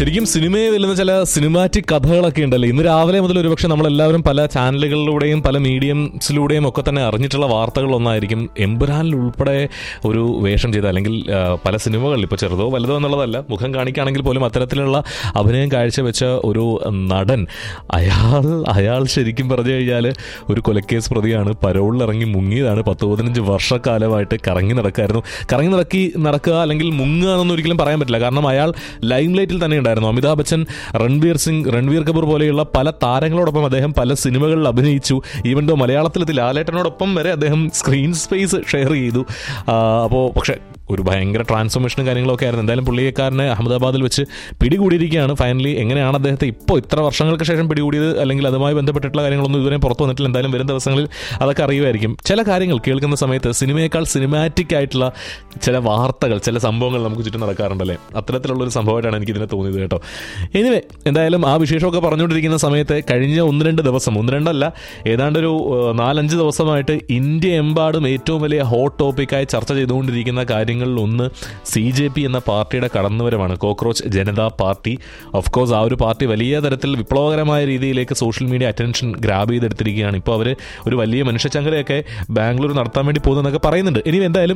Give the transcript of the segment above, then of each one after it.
ശരിക്കും സിനിമയെ വെല്ലുന്ന ചില സിനിമാറ്റിക് കഥകളൊക്കെ ഉണ്ടല്ലോ ഇന്ന് രാവിലെ മുതൽ ഒരുപക്ഷെ നമ്മളെല്ലാവരും പല ചാനലുകളിലൂടെയും പല മീഡിയംസിലൂടെയും ഒക്കെ തന്നെ അറിഞ്ഞിട്ടുള്ള വാർത്തകളൊന്നായിരിക്കും എമ്പുരാനിൽ ഉൾപ്പെടെ ഒരു വേഷം ചെയ്ത അല്ലെങ്കിൽ ആ, പല സിനിമകളിൽ ഇപ്പോൾ ചെറുതോ വലുതോ എന്നുള്ളതല്ല മുഖം കാണിക്കുകയാണെങ്കിൽ പോലും അത്തരത്തിലുള്ള അഭിനയം കാഴ്ചവെച്ച ഒരു നടൻ അയാൾ അയാൾ ശരിക്കും പറഞ്ഞു കഴിഞ്ഞാൽ ഒരു കൊലക്കേസ് പ്രതിയാണ് പരോളിലിറങ്ങി മുങ്ങിയതാണ് പത്ത് പതിനഞ്ച് വർഷക്കാലമായിട്ട് കറങ്ങി നടക്കായിരുന്നു കറങ്ങി നടക്കി നടക്കുക അല്ലെങ്കിൽ മുങ്ങുക എന്നൊന്നും ഒരിക്കലും പറയാൻ പറ്റില്ല കാരണം അയാൾ ലൈം ലൈറ്റിൽ തന്നെ ഉണ്ടായിരുന്നു അമിതാഭ് ബച്ചൻ രൺവീർ സിംഗ് രൺവീർ കപൂർ പോലെയുള്ള പല താരങ്ങളോടൊപ്പം അദ്ദേഹം പല സിനിമകളിൽ അഭിനയിച്ചു ഈവൻ ദോ മലയാളത്തിലെത്തി ലാലേട്ടനോടൊപ്പം വരെ അദ്ദേഹം സ്ക്രീൻ സ്പേസ് ഷെയർ ചെയ്തു അപ്പോൾ പക്ഷേ ഒരു ഭയങ്കര ട്രാൻസ്ഫോർമേഷനും കാര്യങ്ങളൊക്കെ ആയിരുന്നു എന്തായാലും പുള്ളിയെക്കാരനെ അഹമ്മദാബാദിൽ വെച്ച് പിടികൂടിയിരിക്കുകയാണ് ഫൈനലി എങ്ങനെയാണ് അദ്ദേഹത്തെ ഇപ്പോൾ ഇത്ര വർഷങ്ങൾക്ക് ശേഷം പിടികൂടിയത് അല്ലെങ്കിൽ അതുമായി ബന്ധപ്പെട്ടിട്ടുള്ള കാര്യങ്ങളൊന്നും ഇതുവരെ പുറത്തു വന്നിട്ടില്ല എന്തായാലും വരും ദിവസങ്ങളിൽ അതൊക്കെ അറിയുമായിരിക്കും ചില കാര്യങ്ങൾ കേൾക്കുന്ന സമയത്ത് സിനിമയേക്കാൾ സിനിമാറ്റിക് ആയിട്ടുള്ള ചില വാർത്തകൾ ചില സംഭവങ്ങൾ നമുക്ക് ചുറ്റും നടക്കാറുണ്ടല്ലേ അത്തരത്തിലുള്ള ഒരു സംഭവമായിട്ടാണ് എനിക്ക് ഇതിനെ തോന്നിയത് കേട്ടോ എനിവേ എന്തായാലും ആ വിശേഷമൊക്കെ പറഞ്ഞുകൊണ്ടിരിക്കുന്ന സമയത്ത് കഴിഞ്ഞ ഒന്ന് രണ്ട് ദിവസം ഒന്ന് രണ്ടല്ല ഏതാണ്ട് ഒരു ഏഹ്, നാലഞ്ച് ദിവസമായിട്ട് ഇന്ത്യ എമ്പാടും ഏറ്റവും വലിയ ഹോട്ട് ടോപ്പിക്കായി ചർച്ച ചെയ്തുകൊണ്ടിരിക്കുന്ന കാര്യങ്ങളിൽ ഒന്ന് സി ജെ പി എന്ന പാർട്ടിയുടെ കടന്നുവരവാണ് cockroach Janata party of course ആ ഒരു പാർട്ടി വലിയ തരത്തിൽ വിപ്ലവകരമായ രീതിയിലേക്ക് സോഷ്യൽ മീഡിയ അറ്റൻഷൻ ഗ്രാബ് ചെയ്തെടുത്തിരിക്കുകയാണ് ഇപ്പോൾ അവർ ഒരു വലിയ മനുഷ്യച്ചങ്ങലയൊക്കെ ബാംഗ്ലൂർ നടത്താൻ വേണ്ടി പോകുന്നതെന്നൊക്കെ പറയുന്നുണ്ട് ഇനി എന്തായാലും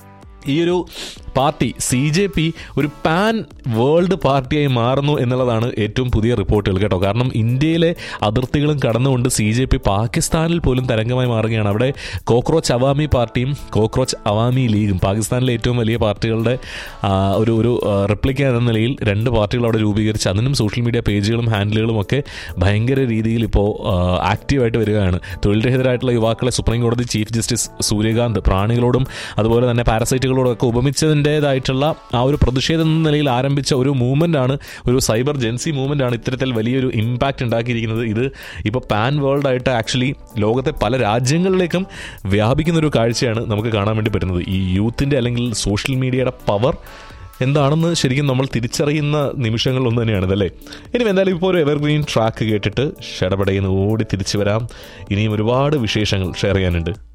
ഈ ഒരു പാർട്ടി സി ജെ പി ഒരു പാൻ വേൾഡ് പാർട്ടിയായി മാറുന്നു എന്നുള്ളതാണ് ഏറ്റവും പുതിയ റിപ്പോർട്ടുകൾ കേട്ടോ കാരണം ഇന്ത്യയിലെ അതിർത്തികളും കടന്നുകൊണ്ട് സി ജെ പി പാകിസ്ഥാനിൽ പോലും തരംഗമായി മാറുകയാണ് അവിടെ കോക്രോച്ച് അവാമി പാർട്ടിയും കോക്രോച്ച് അവാമി ലീഗും പാകിസ്ഥാനിലെ ഏറ്റവും വലിയ പാർട്ടികളുടെ ആ, ഒരു ഒരു റിപ്ലിക്ക എന്ന നിലയിൽ രണ്ട് പാർട്ടികൾ അവിടെ രൂപീകരിച്ച് അതിനും സോഷ്യൽ മീഡിയ പേജുകളും ഹാൻഡിലുകളും ഒക്കെ ഭയങ്കര രീതിയിൽ ഇപ്പോൾ ആക്റ്റീവായിട്ട് വരികയാണ് തൊഴിൽ രഹിതരായിട്ടുള്ള യുവാക്കളെ സുപ്രീം കോടതി ചീഫ് ജസ്റ്റിസ് സൂര്യകാന്ത് പ്രാണികളോടും അതുപോലെ തന്നെ പാരസൈറ്റുകളോടും ഒക്കെ ഉപമിച്ചതിൻ്റെതായിട്ടുള്ള ആ ഒരു പ്രതിഷേധം എന്ന നിലയിൽ ആരംഭിച്ച ഒരു മൂവ്മെൻ്റ് ആണ് ഒരു സൈബർ ജെൻസി മൂവ്മെൻ്റ് ആണ് ഇത്തരത്തിൽ വലിയൊരു ഇമ്പാക്റ്റ് ഉണ്ടാക്കിയിരിക്കുന്നത് ഇത് ഇപ്പോൾ പാൻ വേൾഡ് ആയിട്ട് ആക്ച്വലി ലോകത്തെ പല രാജ്യങ്ങളിലേക്കും വ്യാപിക്കുന്ന ഒരു കാഴ്ചയാണ് നമുക്ക് കാണാൻ വേണ്ടി പറ്റുന്നത് ഈ യൂത്തിൻ്റെ അല്ലെങ്കിൽ സോഷ്യൽ മീഡിയയുടെ പവർ എന്താണെന്ന് ശരിക്കും നമ്മൾ തിരിച്ചറിയുന്ന നിമിഷങ്ങളിലൊന്നു തന്നെയാണ് ഇതല്ലേ ഇനി എന്തായാലും ഇപ്പോൾ ഒരു എവർഗ്രീൻ ട്രാക്ക് കേട്ടിട്ട് ഷടപടയിൽ ഓടി തിരിച്ചു വരാം ഇനിയും ഒരുപാട് വിശേഷങ്ങൾ ഷെയർ ചെയ്യാനുണ്ട്